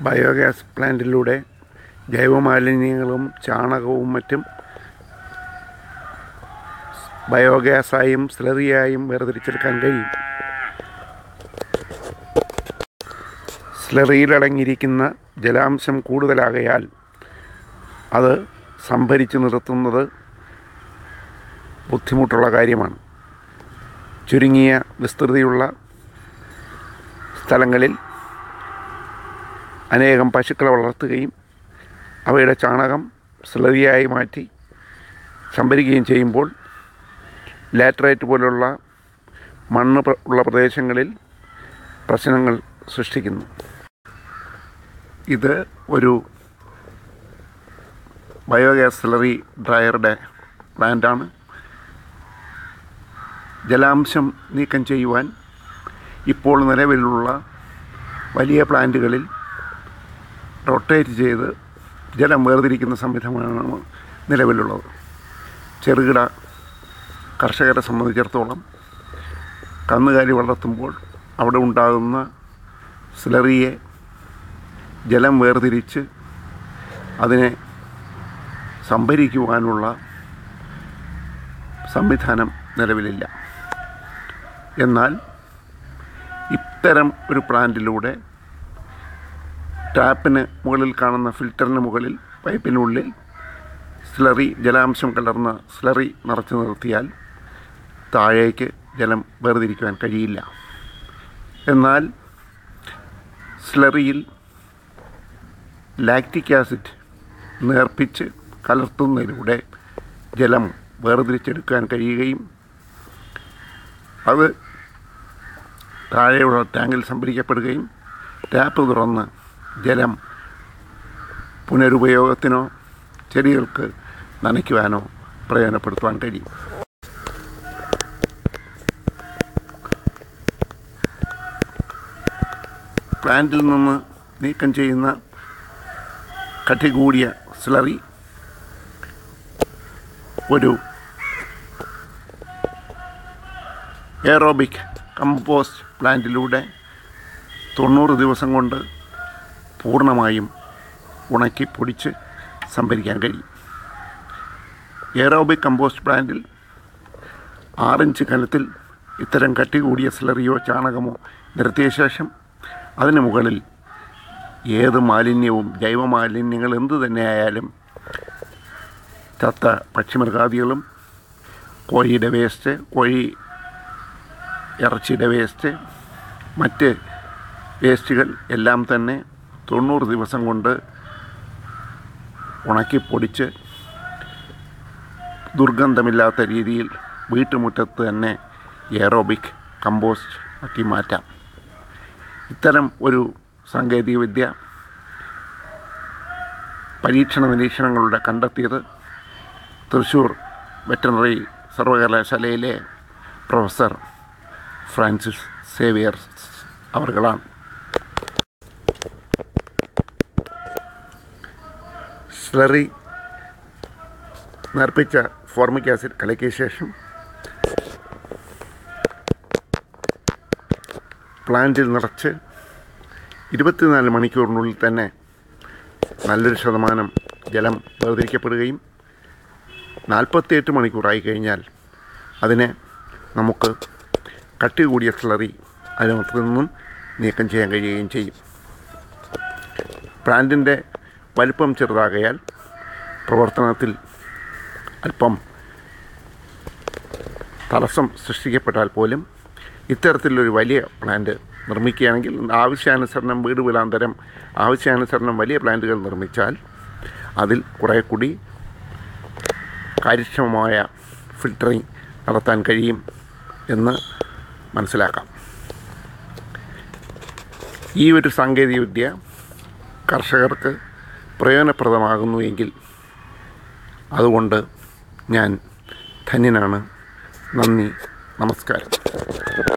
biogas പ്ലാന്റിലൂടെ ജൈവമാലിന്യങ്ങളും ചാണകവും മറ്റും ബയോഗ്യാസായും സ്ലറിയായും വേർതിരിച്ചെടുക്കാൻ കഴിയും സ്ലറിയിലടങ്ങിയിരിക്കുന്ന ജലാംശം കൂടുതലാകയാൽ അത് സംഭരിച്ചു നിർത്തുന്നത് ബുദ്ധിമുട്ടുള്ള കാര്യമാണ് ചുരുങ്ങിയ വിസ്തൃതിയുള്ള സ്ഥലങ്ങളിൽ അനേകം പശുക്കളെ വളർത്തുകയും അവയുടെ ചാണകം സ്ലറിയായി മാറ്റി സംഭരിക്കുകയും ചെയ്യുമ്പോൾ ലാറ്ററൈറ്റ് പോലുള്ള മണ്ണ് പ്ര- ഉള്ള പ്രദേശങ്ങളിൽ പ്രശ്നങ്ങൾ സൃഷ്ടിക്കുന്നു ഇത് ഒരു ബയോഗ്യാസ് സ്ലറി ഡ്രയറുടെ പ്ലാന്റാണ് ജലാംശം നീക്കം ചെയ്യുവാൻ ഇപ്പോൾ നിലവിലുള്ള വലിയ പ്ലാന്റുകളിൽ റൊട്ടേറ്റ് ചെയ്ത് ജലം വേർതിരിക്കുന്ന സംവിധാനമാണ് നിലവിലുള്ളത് ചെറുകിട കർഷകരെ സംബന്ധിച്ചിടത്തോളം കന്നുകാലി വളർത്തുമ്പോൾ അവിടെ ഉണ്ടാകുന്ന സ്ലറിയെ ജലം വേർതിരിച്ച് അതിനെ സംഭരിക്കുവാനുള്ള സംവിധാനം നിലവിലില്ല എന്നാൽ ഇത്തരം ഒരു പ്ലാന്റിലൂടെ ടാപ്പിന് മുകളിൽ കാണുന്ന ഫിൽറ്ററിന് മുകളിൽ പൈപ്പിനുള്ളിൽ സ്ലറി ജലാംശം കലർന്ന സ്ലറി നിറച്ചു നിർത്തിയാൽ താഴേക്ക് ജലം വേർതിരിക്കുവാൻ കഴിയില്ല എന്നാൽ സ്ലറിയിൽ ലാക്റ്റിക് ആസിഡ് നേർപ്പിച്ച് കലർത്തുന്നതിലൂടെ ജലം വേർതിരിച്ചെടുക്കാൻ കഴിയുകയും അത് താഴെയുള്ള ടാങ്കിൽ സംഭരിക്കപ്പെടുകയും ടാപ്പ് തുറന്ന് ജലം പുനരുപയോഗത്തിനോ ചെടികൾക്ക് നനയ്ക്കുവാനോ പ്രയോജനപ്പെടുത്തുവാൻ കഴിയും പ്ലാന്റിൽ നിന്ന് നീക്കം ചെയ്യുന്ന കട്ടി കൂടിയ സ്ലറി ഒരു എയറോബിക് കമ്പോസ്റ്റ് പ്ലാന്റിലൂടെ തൊണ്ണൂറ് ദിവസം കൊണ്ട് പൂർണ്ണമായും ഉണക്കി പൊടിച്ച് സംഭരിക്കാൻ കഴിയും എയറോബിക് കമ്പോസ്റ്റ് പ്ലാന്റിൽ ആറിഞ്ച് കനത്തിൽ ഇത്തരം കട്ടി കൂടിയ സ്ലറിയോ ചാണകമോ നിരത്തിയ ശേഷം അതിന് മുകളിൽ ഏത് മാലിന്യവും ജൈവമാലിന്യങ്ങൾ എന്തു തന്നെയായാലും ചത്ത പക്ഷിമൃഗാദികളും കോഴിയുടെ വേസ്റ്റ് കോഴി ഇറച്ചിയുടെ വേസ്റ്റ് മറ്റ് വേസ്റ്റുകൾ എല്ലാം തന്നെ തൊണ്ണൂറ് ദിവസം കൊണ്ട് ഉണക്കി പൊടിച്ച് ദുർഗന്ധമില്ലാത്ത രീതിയിൽ വീട്ടുമുറ്റത്ത് തന്നെ എയറോബിക് കമ്പോസ്റ്റ് ആക്കി മാറ്റാം ഇത്തരം ഒരു സാങ്കേതികവിദ്യ പരീക്ഷണ നിരീക്ഷണങ്ങളുടെ കണ്ടെത്തിയത് തൃശ്ശൂർ വെറ്ററിനറി സർവകലാശാലയിലെ പ്രൊഫസർ ഫ്രാൻസിസ് സേവിയർ അവർകളാണ് സ്ലറി നേർപ്പിച്ച ഫോർമിക് ആസിഡ് കലക്കിയ ശേഷം പ്ലാന്റിൽ നിറച്ച് ഇരുപത്തിനാല് മണിക്കൂറിനുള്ളിൽ തന്നെ നല്ലൊരു ശതമാനം ജലം വേർതിരിക്കപ്പെടുകയും നാൽപ്പത്തിയെട്ട് മണിക്കൂറായി കഴിഞ്ഞാൽ അതിനെ നമുക്ക് കട്ടി കൂടിയ സ്ലറി അതിനകത്ത് നിന്നും നീക്കം ചെയ്യാൻ കഴിയുകയും ചെയ്യും പ്ലാന്റിൻ്റെ വലിപ്പം ചെറുതാകയാൽ പ്രവർത്തനത്തിൽ അല്പം തടസ്സം സൃഷ്ടിക്കപ്പെട്ടാൽ പോലും ഇത്തരത്തിലൊരു വലിയ പ്ലാന്റ് നിർമ്മിക്കുകയാണെങ്കിൽ ആവശ്യാനുസരണം വീട് വിലാന്തരം ആവശ്യാനുസരണം വലിയ പ്ലാന്റുകൾ നിർമ്മിച്ചാൽ അതിൽ കുറേ കൂടി കാര്യക്ഷമമായ ഫിൽറ്ററിങ് നടത്താൻ കഴിയും എന്ന് മനസ്സിലാക്കാം ഈ ഒരു സാങ്കേതികവിദ്യ കർഷകർക്ക് പ്രയോജനപ്രദമാകുന്നു എങ്കിൽ അതുകൊണ്ട് ഞാൻ ധന്യനാണ് നന്ദി നമസ്കാരം